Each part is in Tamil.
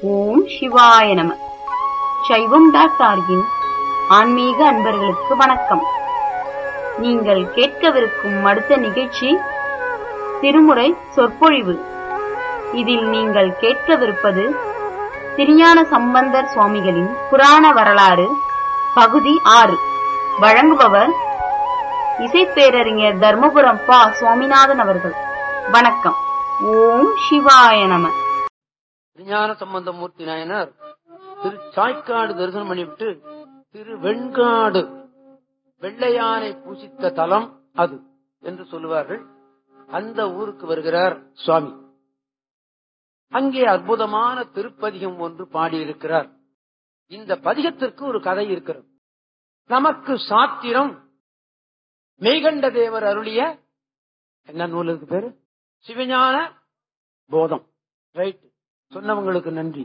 ஓம் சிவாய நம சைவம் டாட் ஆர்கின் ஆன்மீக அன்பர்களுக்கு வணக்கம் நீங்கள் கேட்கவிருக்கும் அடுத்த நிகழ்ச்சி திருமுறை சொற்பொழிவு இதில் நீங்கள் கேட்கவிருப்பது திருஞான சம்பந்தர் சுவாமிகளின் புராண வரலாறு பகுதி ஆறு வழங்குபவர் இசைப்பேரறிஞர் தர்மபுரம் பா சுவாமிநாதன் அவர்கள் வணக்கம் ஓம் சிவாய நம திருஞான சம்பந்தமூர்த்தி நாயனார் திரு சாய்க்காடு தரிசனம் பண்ணிவிட்டு திரு வெண்காடு வெள்ளையானை பூசித்த தலம் அது என்று சொல்லுவார்கள் அந்த ஊருக்கு வருகிறார் சுவாமி அங்கே அற்புதமான திருப்பதிகம் ஒன்று பாடியிருக்கிறார் இந்த பதிகத்திற்கு ஒரு கதை இருக்கிறது நமக்கு சாத்திரம் மெய்கண்ட தேவர் அருளிய என்ன நூல் இருக்கு பேரு சிவஞான போதம் ரைட் சொன்னவங்களுக்கு நன்றி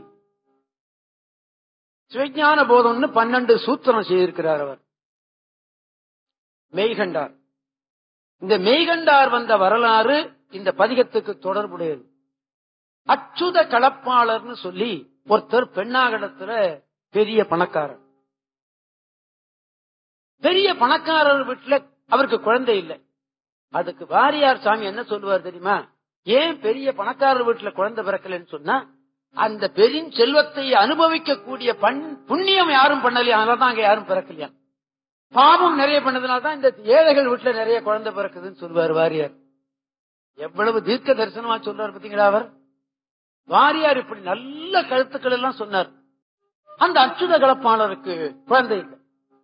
சிவஞான போதம்னு பன்னெண்டு சூத்திரம் செய்திருக்கிறார் அவர் மெய்கண்டார் இந்த மெய்கண்டார் வந்த வரலாறு இந்த பதிகத்துக்கு தொடர்புடையது அச்சுத களப்பாளர்னு சொல்லி ஒருத்தர் பெண்ணாகடத்துல பெரிய பணக்காரர் பெரிய பணக்காரர் வீட்டுல அவருக்கு குழந்தை இல்லை அதுக்கு வாரியார் சாமி என்ன சொல்லுவார் தெரியுமா ஏன் பெரிய பணக்காரர் வீட்டுல குழந்தை பிறக்கலன்னு சொன்னா அந்த பெரிய செல்வத்தை அனுபவிக்க கூடிய பண் புண்ணியம் யாரும் பண்ணலையா அதனாலதான் அங்க யாரும் பிறக்கலையா பாவம் நிறைய பண்ணதுனால தான் இந்த ஏழைகள் வீட்டுல நிறைய குழந்தை பிறக்குதுன்னு சொல்லுவார் வாரியார் எவ்வளவு தீர்க்க தரிசனமா சொல்றாரு பாத்தீங்களா அவர் வாரியார் இப்படி நல்ல கருத்துக்கள் எல்லாம் சொன்னார் அந்த அச்சுத கலப்பாளருக்கு குழந்தை இல்லை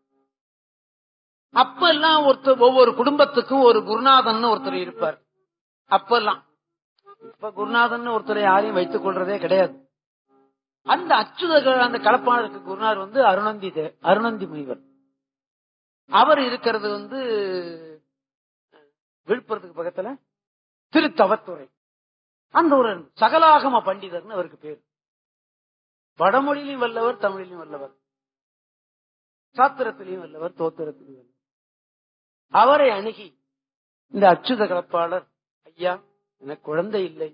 அப்ப எல்லாம் ஒருத்தர் ஒவ்வொரு குடும்பத்துக்கும் ஒரு குருநாதன் ஒருத்தர் இருப்பார் அப்பெல்லாம் இப்ப குருநாதன் ஒருத்தரை யாரையும் வைத்துக் கொள்றதே கிடையாது அந்த அச்சுத அந்த கலப்பாளருக்கு குருநாதர் வந்து அருணந்தி தே- அருணந்தி முனிவர் அவர் இருக்கிறது வந்து விழுப்புரத்துக்கு பக்கத்துல திருத்தவத்துறை அந்த ஒரு சகலாகம பண்டிதர்னு அவருக்கு பேர் வடமொழியிலும் வல்லவர் தமிழிலும் வல்லவர் சாத்திரத்திலையும் வல்லவர் தோத்திரத்திலையும் வல்லவர் அவரை அணுகி இந்த அச்சுத கலப்பாளர் ஐயா எனக்கு குழந்தை இல்லை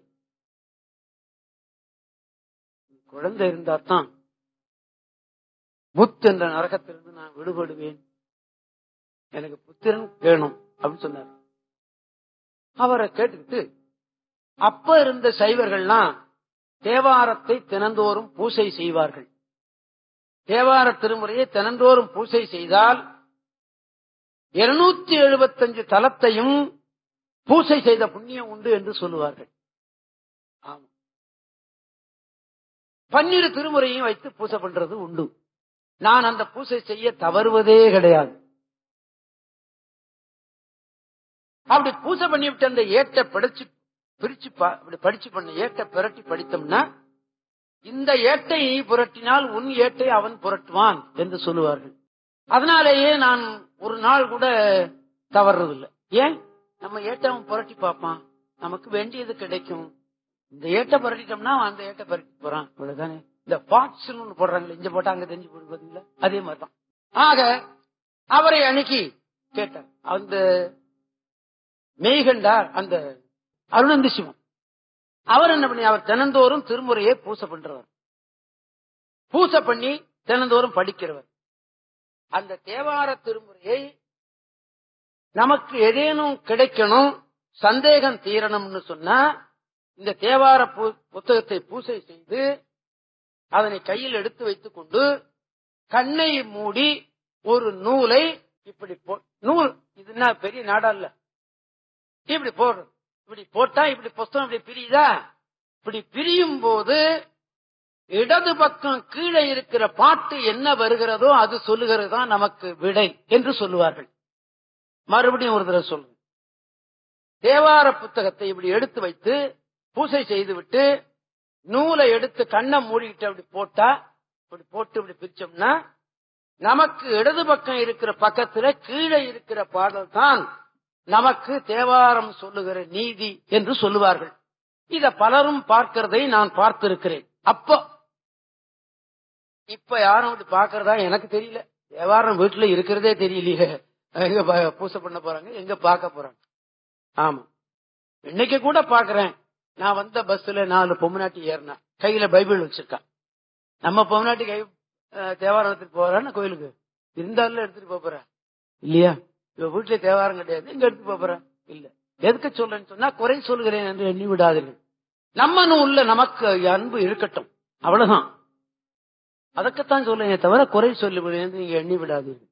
குழந்தை இருந்தா தான் புத் என்ற நரகத்திலிருந்து நான் விடுபடுவேன் எனக்கு புத்திரன் வேணும் அப்படின்னு சொன்னார் அவரை கேட்டுக்கிட்டு அப்ப இருந்த சைவர்கள்லாம் தேவாரத்தை தினந்தோறும் பூசை செய்வார்கள் தேவார திருமுறையை தினந்தோறும் பூசை செய்தால் இருநூத்தி எழுபத்தஞ்சு தலத்தையும் பூசை செய்த புண்ணியம் உண்டு என்று சொல்லுவார்கள் ஆமா பன்னிரு திருமுறையும் வைத்து பூசை பண்றது உண்டு நான் அந்த பூசை செய்ய தவறுவதே கிடையாது அப்படி பூசை பண்ணிவிட்டு அந்த ஏட்டை படிச்சு பிரிச்சு பா- அப்படி படிச்சு பண்ண ஏட்டை புரட்டி படித்தோம்னா இந்த ஏட்டை நீ புரட்டினால் உன் ஏட்டை அவன் புரட்டுவான் என்று சொல்லுவார்கள் அதனாலேயே நான் ஒரு நாள் கூட தவறுறதில்லை ஏன் நம்ம ஏட்டை அவன் புரட்டி பார்ப்பான் நமக்கு வேண்டியது கிடைக்கும் இந்த ஏட்டை புரட்டிட்டோம்னா அவன் அந்த ஏட்டை புரட்டி போறான் இவ்வளவுதானே இந்த பாட்ஸ் ஒண்ணு போடுறாங்களே இங்க போட்டா அங்க தெரிஞ்சு போடு பாத்தீங்களா அதே மாதிரிதான் ஆக அவரை அணுகி கேட்டார் அந்த மெய்கண்டார் அந்த அருணந்தி சிவம் அவர் என்ன பண்ணி அவர் தினந்தோறும் திருமுறையை பூசை பண்றவர் பூசை பண்ணி தினந்தோறும் படிக்கிறவர் அந்த தேவார திருமுறையை நமக்கு ஏதேனும் கிடைக்கணும் சந்தேகம் தீரணும்னு சொன்னா இந்த தேவார பு- புத்தகத்தை பூசை செய்து அதனை கையில் எடுத்து வைத்துக் கொண்டு கண்ணை மூடி ஒரு நூலை இப்படி போ- நூல் இது என்ன பெரிய நாடா இல்ல இப்படி போடுறது இப்படி போட்டா இப்படி புஸ்தகம் இப்படி பிரியுதா இப்படி பிரியும் போது இடது பக்கம் கீழே இருக்கிற பாட்டு என்ன வருகிறதோ அது சொல்லுகிறது தான் நமக்கு விடை என்று சொல்லுவார்கள் மறுபடியும் ஒரு தடவை சொல்லுங்க தேவார புத்தகத்தை இப்படி எடுத்து வைத்து பூசை செய்து விட்டு நூலை எடுத்து கண்ணை மூடிக்கிட்டு அப்படி போட்டா இப்படி போட்டு இப்படி பிரிச்சோம்னா நமக்கு இடது பக்கம் இருக்கிற பக்கத்துல கீழே இருக்கிற பாடல் தான் நமக்கு தேவாரம் சொல்லுகிற நீதி என்று சொல்லுவார்கள் இத பலரும் பார்க்கிறதை நான் பார்த்திருக்கிறேன் அப்போ இப்ப யாரும் அப்படி பார்க்கறதா எனக்கு தெரியல தேவாரம் வீட்டுல இருக்கிறதே தெரியலையே எங்க ப- பூசை பண்ண போறாங்க எங்க பார்க்க போறாங்க ஆமா இன்னைக்கு கூட பாக்குறேன் நான் வந்த பஸ்ல நாலு பொம்மநாட்டி ஏறினா கையில பைபிள் வச்சிருக்கா நம்ம பொம்னாட்டி கை அஹ், தேவாரம் எடுத்துட்டு போறான்னு கோயிலுக்கு இருந்தாலும் எடுத்துட்டு போப் போற இல்லையா இவ வீட்டுல தேவாரம் கிடையாது இங்க எடுத்து போப் போற இல்ல எதுக்கு சொல்றேன்னு சொன்னா குறை சொல்கிறேன் என்று எண்ணி விடாதீர்கள் நம்ம நூல்ல நமக்கு அன்பு இருக்கட்டும் அவ்வளவுதான் அதற்குத்தான் சொல்றேன் தவிர குறை சொல்லுகிறேன் என்று நீங்க எண்ணி விடாதீர்கள்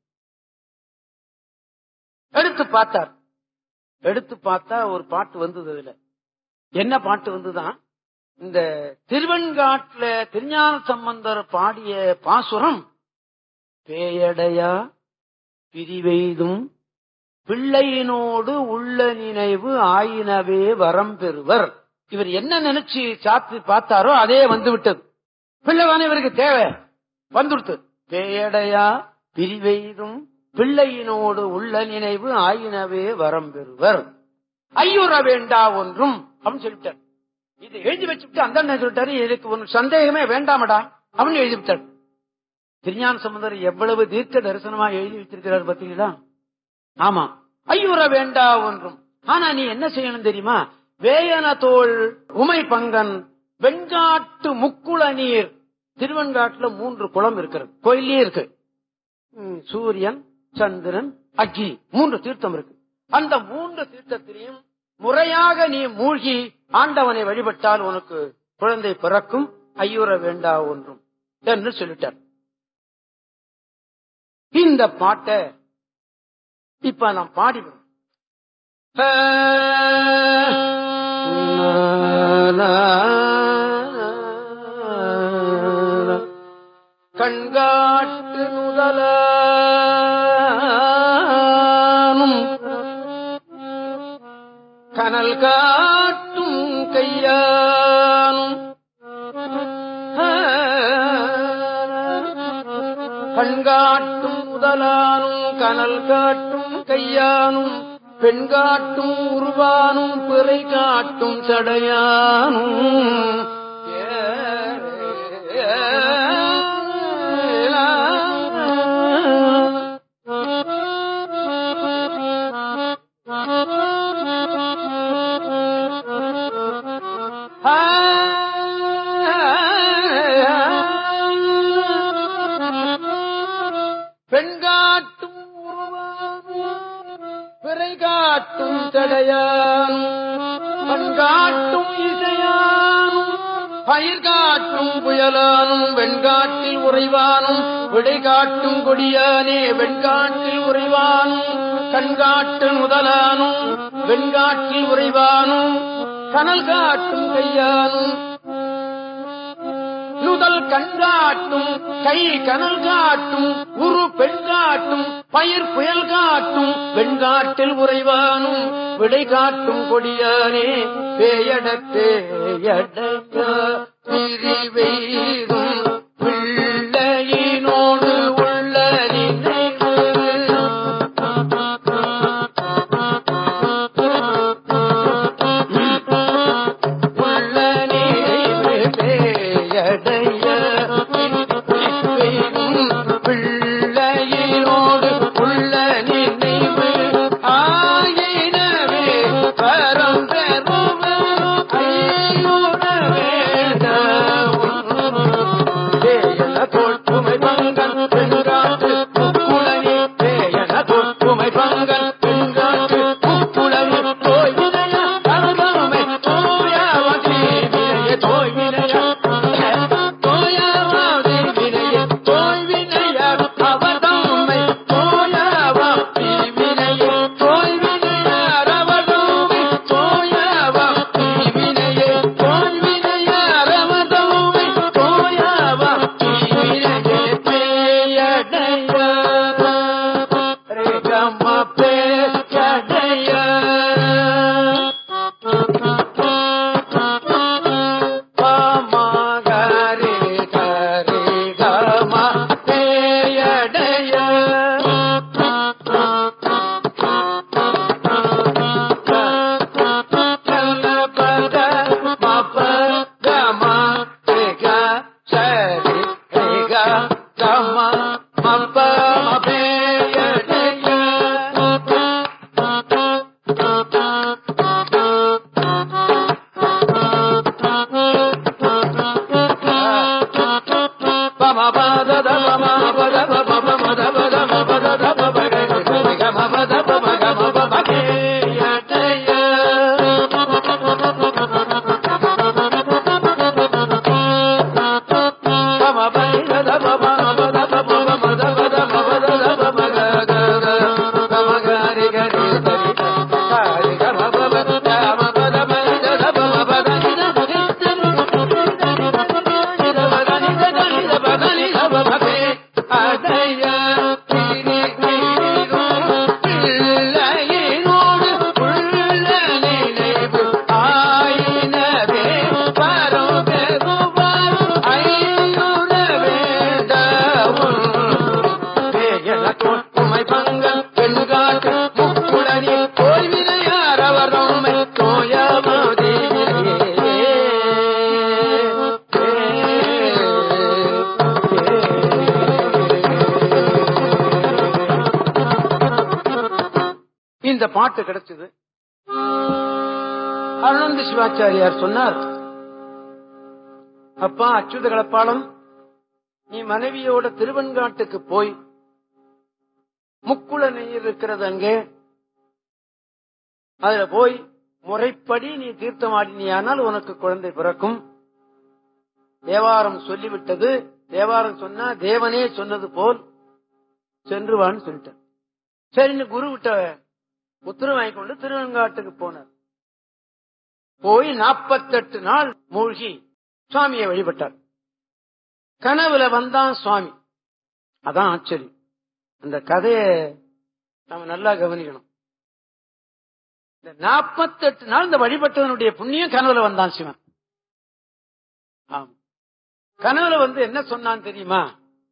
எடுத்து பார்த்தார் எடுத்து பார்த்தா ஒரு பாட்டு வந்தது அதுல என்ன பாட்டு வந்துதான் இந்த திருவெண்காட்டுல திருஞான சம்பந்தர் பாடிய பாசுரம் பேயடையா பிரிவெய்தும் பிள்ளையினோடு உள்ள நினைவு ஆயினவே வரம் பெறுவர் இவர் என்ன நினைச்சு சாத்து பார்த்தாரோ அதே வந்து விட்டது பிள்ளைதானே இவருக்கு தேவை வந்துடுத்து பேயடையா பிரிவெய்தும் பிள்ளையினோடு உள்ள நினைவு ஆயினவே வரம் பெறுவர் ஐயுற வேண்டா ஒன்றும் அப்படின்னு சொல்லிட்டார் இது எழுதி வச்சுட்டு அந்த அண்ணன் சொல்லிட்டாரு இதுக்கு ஒரு சந்தேகமே வேண்டாமடா அப்படின்னு எழுதி விட்டார் திருஞான சம்பந்தர் எவ்வளவு தீர்க்க தரிசனமா எழுதி வச்சிருக்கிறார் பாத்தீங்களா ஆமா ஐயுற வேண்டா ஒன்றும் ஆனா நீ என்ன செய்யணும் தெரியுமா வேயன தோல் உமை பங்கன் வெண்காட்டு முக்குள நீர் திருவெண்காட்டுல மூன்று குளம் இருக்கிறது கோயிலே இருக்கு ம், சூரியன் சந்திரன் அக்னி மூன்று தீர்த்தம் இருக்கு அந்த மூன்று தீர்த்தத்திலையும் முறையாக நீ மூழ்கி ஆண்டவனை வழிபட்டால் உனக்கு குழந்தை பிறக்கும் ஐயுற வேண்டா ஒன்றும் என்று சொல்லிட்டார் இந்த பாட்டை இப்ப நாம் பாடிவிடும் கண்காட்டு முதலும் கனல் காட்டும் கையானும் கண்காட்டும் முதலானும் கனல் காட்டும் கையானும் பெண் காட்டும் உருவானும் பிறை காட்டும் சடையானும் பெண்காட்டும் உருவானும் பிறை காட்டும் தடையானும் பண்காட்டும் இசையானும் பயிர் காட்டும் புயலானும் வெண்காட்டில் உறைவானும் விடை காட்டும் கொடியானே வெண்காட்டில் உறைவானும் கண்காட்டு முதலானும் வெண்காட்டில் உறைவானும் கனல் காட்டும் கையானும் நுதல் கண்காட்டும் கை கனல் காட்டும் உரு பெண் காட்டும் பயிர் புயல் காட்டும் வெண்காட்டில் உறைவானும் விடை காட்டும் கொடியானே பேயடத்தே எடக்க பிரிவெய்தும் பிள்ளையினோடு உள்ள நினைவு உள்ள நினைவு பேயடைய பிள்ளையினோடு உள்ள நினைவு ஆயினவே வரம் பெறுவர் ஐயுற வேண்டவும் தோற்றுமை பங்கன் பெண்காட்டு முக்குளனி பேயன தோற்றுமை பங்கன் பெண்காட்டு முக்குளனி தோய் வினய அனுபவமை தோயாவதி வினய தோய் வினய தோயாவாதி வினய தோய் வினய அவதம்மை தோயாவாதி வினய தோய் வினய அவதம்மை தோயாவாதி வினய தோய் வினய அவதம்மை தோயாவாதி வினய பேயடைய ரே கம பேயடைய பாமகரே கரே கம பேயடைய கலபத மப கம ரேக சரி ரேக கம மப மபேயடைய இந்த பாட்டு கிடைச்சது அருணந்த சிவாச்சாரியார் சொன்னார் அப்பா அச்சுத கலப்பாளம் நீ மனைவியோட திருவெண்காட்டுக்கு போய் முக்குள நீர் இருக்கிறது அங்கே அதுல போய் முறைப்படி நீ தீர்த்தமாடினியானால் உனக்கு குழந்தை பிறக்கும் தேவாரம் சொல்லிவிட்டது தேவாரம் சொன்னா தேவனே சொன்னது போல் சென்று வான்னு சொல்லிட்டார் சரின்னு குரு விட்ட உத்தரவு வாங்கி கொண்டு திருவெண்காட்டுக்கு போனார் போய் நாற்பத்தெட்டு நாள் மூழ்கி சுவாமியை வழிபட்டார் கனவுல வந்தான் சுவாமி அதான் ஆச்சரியம் அந்த கதையை நாம நல்லா கவனிக்கணும் இந்த நாற்பத்தெட்டு நாள் இந்த வழிபட்டவனுடைய புண்ணியம் கனவுல வந்தான் சிவன் ஆமா கனவுல வந்து என்ன சொன்னான் தெரியுமா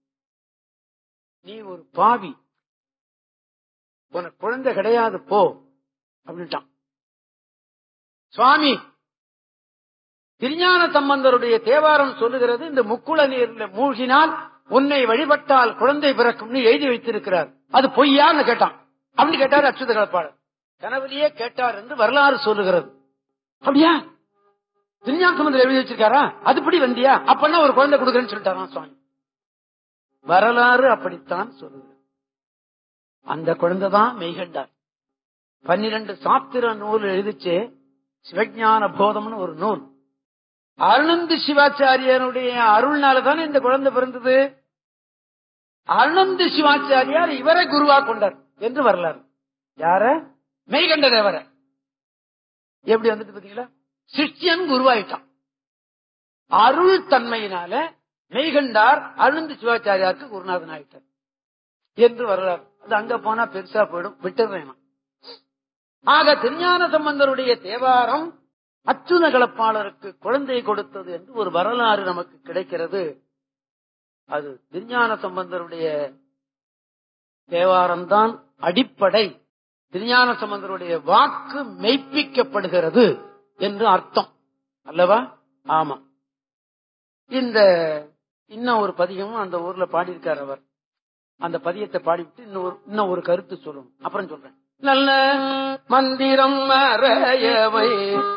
நீ ஒரு பாவி உனக்கு குழந்தை கிடையாது போ அப்படின்ட்டான் சுவாமி திருஞான சம்பந்தருடைய தேவாரம் சொல்லுகிறது இந்த முக்குள நீர்ல மூழ்கினால் உன்னை வழிபட்டால் குழந்தை பிறக்கும்னு எழுதி வைத்திருக்கிறார் அது பொய்யான்னு கேட்டான் அப்படின்னு கேட்டார் அச்சுத கலப்பாளர் கனவுலயே கேட்டார் என்று வரலாறு சொல்லுகிறது அப்படியா திருஞான சம்பந்தர் எழுதி வச்சிருக்காரா அதுபடி வந்தியா அப்பன்னா ஒரு குழந்தை கொடுக்குறேன்னு சொல்லிட்டாராம் சுவாமி வரலாறு அப்படித்தான் சொல்லுகிறது அந்த குழந்தை தான் மெய்கண்டார் பன்னிரண்டு சாத்திர நூல் எழுதிச்சு சிவஞான போதம்னு ஒரு நூல் அருணந்தி சிவாச்சாரியனுடைய அருள்னால தானே இந்த குழந்தை பிறந்தது அருணந்தி சிவாச்சாரியார் இவரை குருவா கொண்டார் என்று வரலாறு யார மெய்கண்ட தேவர எப்படி வந்துட்டு பாத்தீங்களா சிஷ்யன் குருவாயிட்டான் அருள் தன்மையினால மெய்கண்டார் அருணந்தி சிவாச்சாரியாருக்கு குருநாதன் ஆயிட்டார் என்று வரலாறு அது அங்க போனா பெருசா போயிடும் விட்டுறேன் ஆக திருஞான சம்பந்தருடைய தேவாரம் அச்சுத கலப்பாளருக்கு குழந்தை கொடுத்தது என்று ஒரு வரலாறு நமக்கு கிடைக்கிறது அது திருஞான சம்பந்தருடைய தேவாரம் தான் அடிப்படை திருஞான சம்பந்தருடைய வாக்கு மெய்ப்பிக்கப்படுகிறது என்று அர்த்தம் அல்லவா ஆமா இந்த இன்னும் ஒரு பதிகமும் அந்த ஊர்ல பாடியிருக்கார் அவர் அந்த பதியத்தை பாடிவிட்டு இன்னொரு இன்னும் ஒரு கருத்து சொல்லணும் அப்புறம் சொல்றேன் நல்ல மந்திரம் மறையவை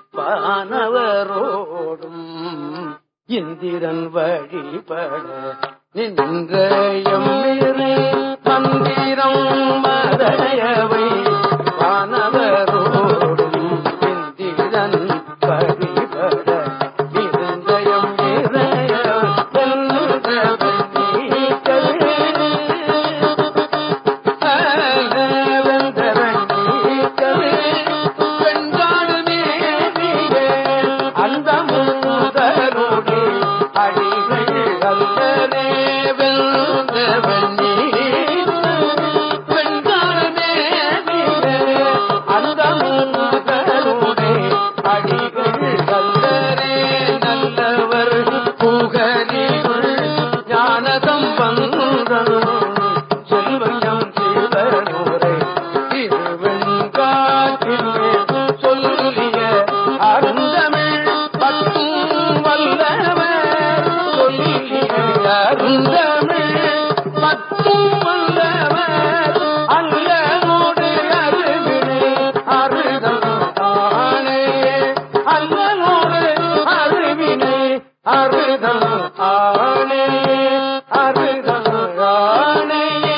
வானவரோடும் இந்திரன் வழிபட நின்றயம் மந்திரம் மறையவை வானவரோடும் இந்திரன் வழிபட இருந்தயம் இறைய அந்த மூதரோடு அடிகள் அல்லனே வெல்ந்தவனே வெண்காலமே அந்த மூதரோடு அடிகள் அல்லனே நல்லவர் புகழிகள் ஞானதம் வந்தனும் செல்வம் சிவனூரை திருவெண்காற்றில் சொல்லிய அருந்தமிழ் பத்தும் வல்லவர் சொல்லிய அருந்தமிழ் பத்தும் வல்லவர் அல்லனோடு அருவினை அருதம் ஆனே அல்லனோடு அருவினை அருதம் ஆனே அருகாணையே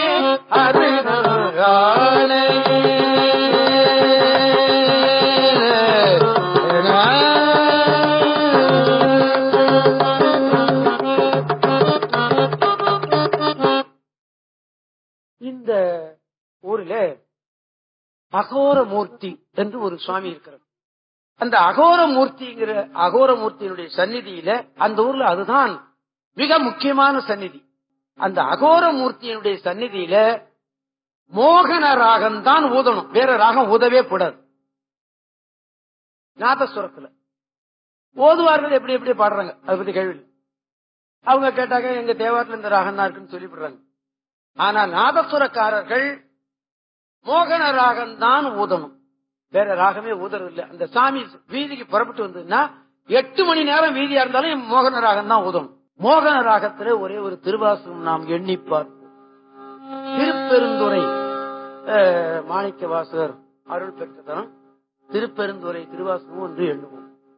இந்த ஊரில் அகோரமூர்த்தி என்று ஒரு சுவாமி இருக்கிறார் அந்த அகோரமூர்த்திங்கிற அகோரமூர்த்தியினுடைய சந்நிதியில அந்த ஊர்ல அதுதான் மிக முக்கியமான சந்நிதி அந்த அகோரமூர்த்தியினுடைய சந்நிதியில மோகன ராகம் தான் ஊதணும் வேற ராகம் ஊதவே கூடாது நாதஸ்வரத்துல ஓதுவார்கள் எப்படி எப்படி பாடுறாங்க அதை பத்தி கேள்வி இல்லை. அவங்க கேட்டாங்க எங்க தேவாரத்துல இந்த ராகம் தான் இருக்குன்னு சொல்லிவிடுறாங்க ஆனா நாதஸ்வரக்காரர்கள் மோகன ராகம் தான் ஊதணும் வேற ராகமே ஊதறது இல்ல அந்த சாமி வீதிக்கு புறப்பட்டு வந்ததுன்னா எட்டு மணி நேரம் வீதியா இருந்தாலும் மோகன ராகம் தான் ஊதணும் மோகன ராகத்துல ஒரே ஒரு திருவாசகம் நாம் எண்ணி பார்ப்போம் திருப்பெருந்துறை அஹ், மாணிக்க வாசகர் அருள் பெற்ற தரம் திருப்பெருந்துறை திருவாசகம் ஒன்று எண்ணுவோம்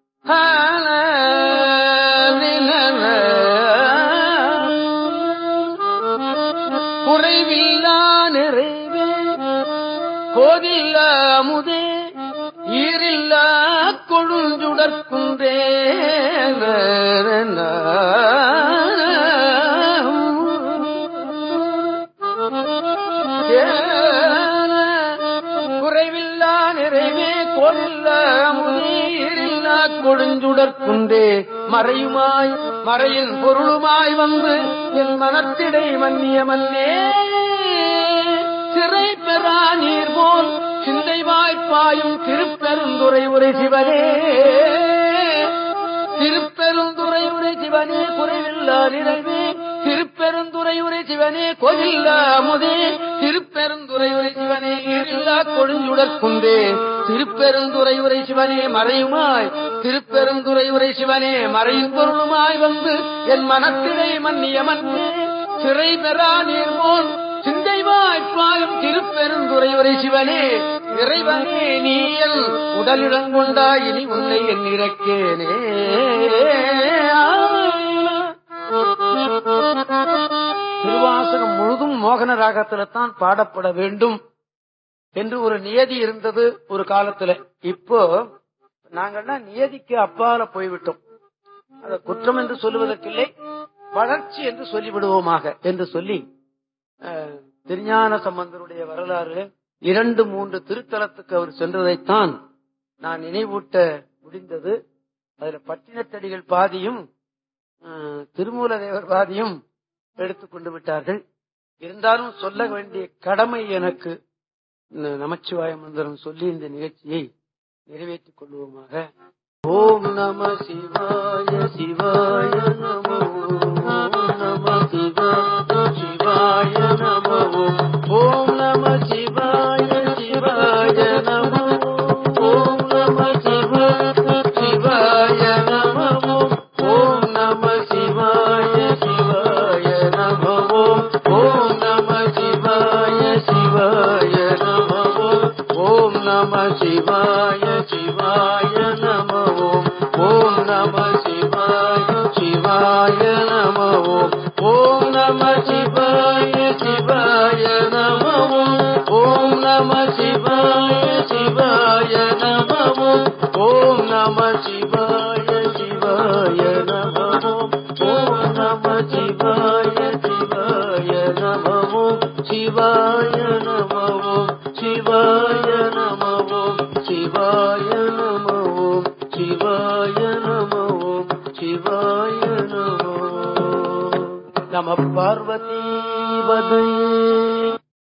குறைவில்லா நிறைவே கோதில்ல அமுதே ஈரில்லா கொழுஞ்சுடற்குன்றே குறைவில்லா நிறைவே கோதில்ல அமுதே ஈரில்லா கொடுஞ்சுடற்குன்றே மறையுமாய் மறையின் பொருளுமாய் வந்து என் மனத்திடை மன்னிய மன்னே சிறை பெறா நீர் போல் சிந்தை வாய்ப்பாயும் திருப்பெருந்துறை உரை சிவனே திருப்பெருந்துறை உரை சிவனே குறைவில்லா நிறைவே திருப்பெருந்துறை உரை சிவனே கோவில்லா அமுதே திருப்பெருந்துறை உரை சிவனே ஈரில்லா கொடுஞ்சுடற் குந்தே திருப்பெருந்துறை உரை சிவனே மறையுமாய் திருப்பெருந்துறை உரை சிவனே மறையும் பொருளுமாய் வந்து என் மனத்தினை மன்னிய மன்னே சிறை பெறா நீர் போல் சிந்தை வாய்ப்பாயும் திருப்பெருந்துறை உரை சிவனே இறைவனே நீயல் உடலிடங்கொண்டா இனி உன்னை என் இறக்கேனே திருவாசகம் முழுதும் மோகன ராகத்துல தான் பாடப்பட வேண்டும் என்று ஒரு நியதி இருந்தது ஒரு காலத்துல இப்போ நாங்கள்லாம் நியதிக்கு அப்பால போய்விட்டோம் அதை குற்றம் என்று சொல்லுவதற்கில்லை வளர்ச்சி என்று சொல்லிவிடுவோமாக என்று சொல்லி அஹ், திருஞான சம்பந்தருடைய வரலாறு இரண்டு மூன்று திருத்தலத்துக்கு அவர் சென்றதைத்தான் நான் நினைவூட்ட முடிந்தது அதுல பட்டினத்தடிகள் பாதியும் அஹ், திருமூலதேவர் பாதியும் எடுத்துக்கொண்டு விட்டார்கள் இருந்தாலும் சொல்ல வேண்டிய கடமை எனக்கு ந- நமச்சிவாய மந்திரம் சொல்லி இந்த நிகழ்ச்சியை நிறைவேற்றிக் கொள்வோமாக ஓம் நம சிவாய சிவாய நமோ நம சிவாய சிவாய நமோ ஓம் நம சிவாய சிவாய நமோ ஓம் நம சிவாய சிவாய நமோ ஓம் நம சிவாய சிவாய நமோ ஓம் நம சிவாய சிவாய நமோ ஓம் நம சிவாய சிவாய நமோ ஓம் நம சிவாய சிவாய நமோ ஓம் நம சிவாய சிவாய நமோ ஓம் நம சிவாய சிவாய நமோ ஓம் நம சிவாய சிவாய நமோ ஓம் நம சிவாய சிவாய நமோ சிவாய நமோ சிவாய நமோ சிவாய நமோ சிவாய நமோ சிவாய நமோ நம பார்வதி பதையே